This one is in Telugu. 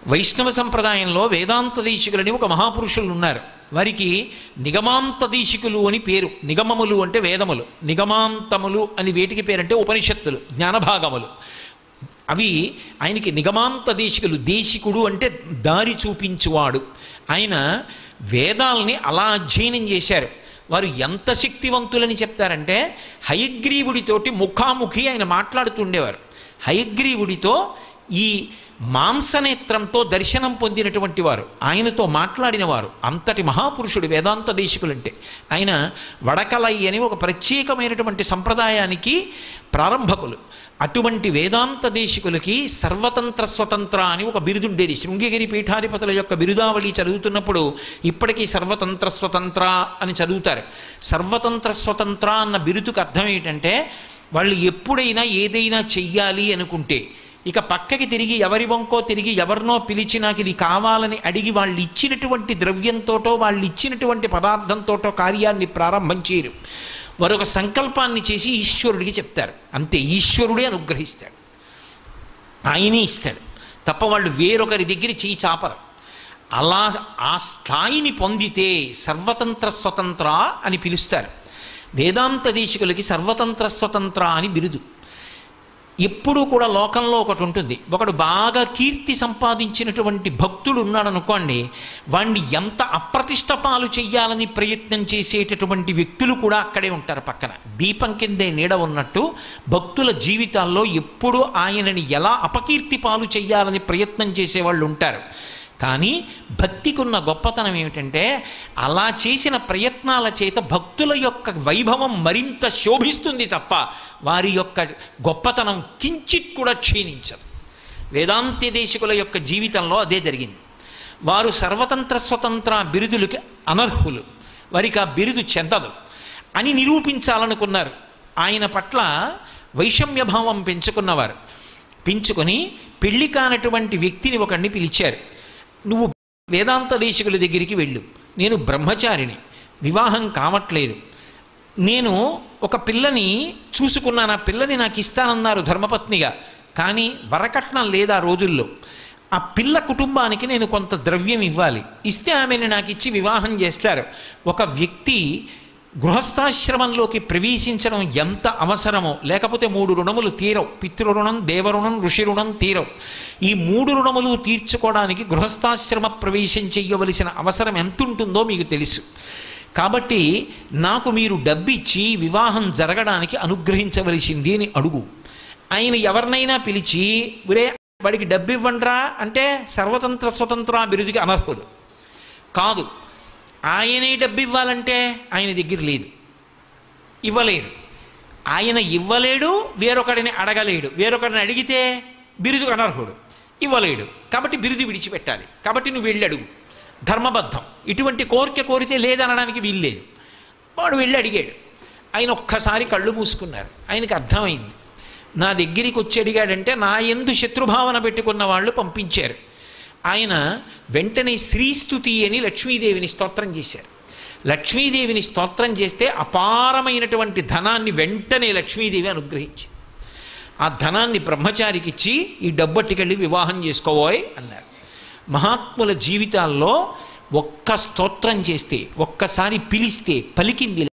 వైష్ణవ సంప్రదాయంలో వేదాంత దీశికులని ఒక మహాపురుషులు ఉన్నారు వారికి నిగమాంత దీశికులు అని పేరు నిగమములు అంటే వేదములు నిగమాంతములు అని వేటికి పేరంటే ఉపనిషత్తులు జ్ఞానభాగములు అవి ఆయనకి నిగమాంత దేశికులు దేశికుడు అంటే దారి చూపించువాడు ఆయన వేదాల్ని అలా అధ్యయనం చేశారు వారు ఎంత శక్తివంతులని చెప్తారంటే హయగ్రీవుడితోటి ముఖాముఖి ఆయన మాట్లాడుతుండేవారు హయగ్రీవుడితో ఈ మాంసనేత్రంతో దర్శనం పొందినటువంటి వారు ఆయనతో మాట్లాడిన వారు అంతటి మహాపురుషుడు వేదాంత దేశికులంటే ఆయన వడకలై అని ఒక ప్రత్యేకమైనటువంటి సంప్రదాయానికి ప్రారంభకులు అటువంటి వేదాంత దేశికులకి సర్వతంత్ర స్వతంత్ర అని ఒక బిరుదుండేది శృంగగిరి పీఠాధిపతుల యొక్క బిరుదావళి చదువుతున్నప్పుడు ఇప్పటికీ సర్వతంత్ర స్వతంత్ర అని చదువుతారు సర్వతంత్ర స్వతంత్ర అన్న బిరుదుకు అర్థం ఏంటంటే వాళ్ళు ఎప్పుడైనా ఏదైనా చెయ్యాలి అనుకుంటే ఇక పక్కకి తిరిగి ఎవరి వంకో తిరిగి ఎవరినో పిలిచి నాకు ఇది కావాలని అడిగి వాళ్ళు ఇచ్చినటువంటి ద్రవ్యంతోటో వాళ్ళు ఇచ్చినటువంటి పదార్థంతోటో కార్యాన్ని ప్రారంభం చేయరు వారు ఒక సంకల్పాన్ని చేసి ఈశ్వరుడికి చెప్తారు అంతే ఈశ్వరుడే అనుగ్రహిస్తాడు ఆయనే ఇస్తాడు తప్ప వాళ్ళు వేరొకరి దగ్గర చేయి చాపరు అలా ఆ స్థాయిని పొందితే సర్వతంత్ర స్వతంత్ర అని పిలుస్తారు వేదాంత దేశికులకి సర్వతంత్ర స్వతంత్ర అని బిరుదు ఎప్పుడూ కూడా లోకంలో ఒకటి ఉంటుంది ఒకడు బాగా కీర్తి సంపాదించినటువంటి భక్తుడు ఉన్నాడు అనుకోండి వాణ్ణి ఎంత అప్రతిష్ట పాలు చెయ్యాలని ప్రయత్నం చేసేటటువంటి వ్యక్తులు కూడా అక్కడే ఉంటారు పక్కన దీపం కిందే నీడ ఉన్నట్టు భక్తుల జీవితాల్లో ఎప్పుడూ ఆయనని ఎలా అపకీర్తి పాలు చెయ్యాలని ప్రయత్నం చేసేవాళ్ళు ఉంటారు కానీ భక్తికున్న గొప్పతనం ఏమిటంటే అలా చేసిన ప్రయత్నాల చేత భక్తుల యొక్క వైభవం మరింత శోభిస్తుంది తప్ప వారి యొక్క గొప్పతనం కించిత్ కూడా క్షీణించదు వేదాంతి దేశికుల యొక్క జీవితంలో అదే జరిగింది వారు సర్వతంత్ర స్వతంత్ర బిరుదులకి అనర్హులు వారికి ఆ బిరుదు చెందదు అని నిరూపించాలనుకున్నారు ఆయన పట్ల వైషమ్యభావం పెంచుకున్నవారు పెంచుకొని పెళ్లి కానటువంటి వ్యక్తిని ఒకడిని పిలిచారు నువ్వు వేదాంత దేశికుల దగ్గరికి వెళ్ళు నేను బ్రహ్మచారిని వివాహం కావట్లేదు నేను ఒక పిల్లని చూసుకున్నాను ఆ పిల్లని నాకు ఇస్తానన్నారు ధర్మపత్నిగా కానీ వరకట్నం లేదు ఆ రోజుల్లో ఆ పిల్ల కుటుంబానికి నేను కొంత ద్రవ్యం ఇవ్వాలి ఇస్తే ఆమెను నాకు ఇచ్చి వివాహం చేస్తారు ఒక వ్యక్తి గృహస్థాశ్రమంలోకి ప్రవేశించడం ఎంత అవసరమో లేకపోతే మూడు రుణములు తీరవు పితృరుణం దేవరుణం ఋషి రుణం తీరవు ఈ మూడు రుణములు తీర్చుకోవడానికి గృహస్థాశ్రమ ప్రవేశం చెయ్యవలసిన అవసరం ఎంత ఉంటుందో మీకు తెలుసు కాబట్టి నాకు మీరు డబ్బిచ్చి వివాహం జరగడానికి అనుగ్రహించవలసింది అని అడుగు ఆయన ఎవరినైనా పిలిచి ఒరే వాడికి డబ్బు ఇవ్వండ్రా అంటే సర్వతంత్ర స్వతంత్ర బిరుదుకి అనర్హులు కాదు ఆయనే డబ్బు ఇవ్వాలంటే ఆయన దగ్గర లేదు ఇవ్వలేరు ఆయన ఇవ్వలేడు వేరొకడిని అడగలేడు వేరొకడిని అడిగితే బిరుదు అనర్హుడు ఇవ్వలేడు కాబట్టి బిరుదు విడిచిపెట్టాలి కాబట్టి నువ్వు వెళ్ళి అడుగు ధర్మబద్ధం ఇటువంటి కోరిక కోరితే లేదనడానికి వీల్లేదు వాడు వెళ్ళి అడిగాడు ఆయన ఒక్కసారి కళ్ళు మూసుకున్నారు ఆయనకి అర్థమైంది నా దగ్గరికి వచ్చి అడిగాడంటే నా ఎందు శత్రుభావన పెట్టుకున్న వాళ్ళు పంపించారు ఆయన వెంటనే శ్రీస్తుతి అని లక్ష్మీదేవిని స్తోత్రం చేశారు లక్ష్మీదేవిని స్తోత్రం చేస్తే అపారమైనటువంటి ధనాన్ని వెంటనే లక్ష్మీదేవి అనుగ్రహించింది ఆ ధనాన్ని బ్రహ్మచారికి ఇచ్చి ఈ డబ్బట్టుకెళ్ళి వివాహం చేసుకోబోయ్ అన్నారు మహాత్ముల జీవితాల్లో ఒక్క స్తోత్రం చేస్తే ఒక్కసారి పిలిస్తే పలికింది